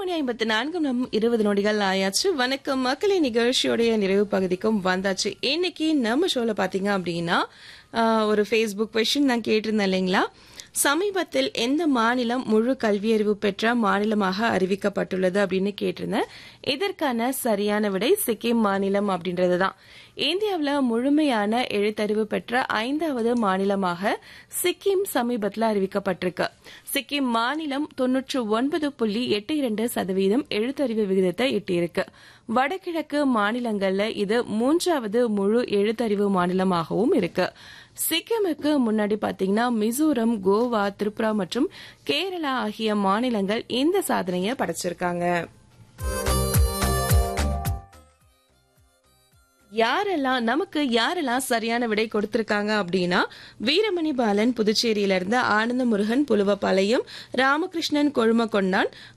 மணி ஐம்பத்தி நான்கு நம் இருபது நொடிகள் ஆயாச்சு வணக்கம் மக்களே நிகழ்ச்சியோடைய நிறைவு பகுதிக்கும் வந்தாச்சு இன்னைக்கு நம்ம ஷோல பாத்தீங்க அப்படின்னா ஆஹ், ஒரு ஃபேஸ்புக் கொஸ்டின் நான் கேட்டிருந்தேன் இல்லைங்களா சமீபத்தில் எந்த மாநிலம் முழு கல்வியறிவு பெற்ற மாநிலமாக அறிவிக்கப்பட்டுள்ளது அப்படின்னு கேட்டிருந்தேன் இதற்கான சரியான விடை சிக்கிம் மாநிலம் அப்படின்றது தான் இந்தியாவில் முழுமையான எழுத்தறிவு பெற்ற ஐந்தாவது மாநிலமாக சிக்கிம் சமீபத்தில் அறிவிக்கப்பட்டிருக்கு சிக்கிம் மாநிலம் தொன்னூற்று ஒன்பது புள்ளி எட்டு இரண்டு சதவீதம் எழுத்தறிவு விகிதத்தை எட்டியிருக்கு வடகிழக்கு மாநிலங்கள்ல இது மூன்றாவது முழு எழுத்தறிவு மாநிலமாகவும் இருக்கு சிக்கிமுக்கு முன்னாடி பாத்தீங்கன்னா மிசோரம் கோவா திரிபுரா மற்றும் கேரளா ஆகிய மாநிலங்கள் இந்த சாதனையை படைச்சிருக்காங்க யாரெல்லாம் நமக்கு யாரெல்லாம் சரியான விடை கொடுத்திருக்காங்க அப்படின்னா வீரமணி பாலன் புதுச்சேரியில இருந்து ஆனந்த முருகன் புலுவப்பாளையம் ராமகிருஷ்ணன் கொழுமக்கொண்டான்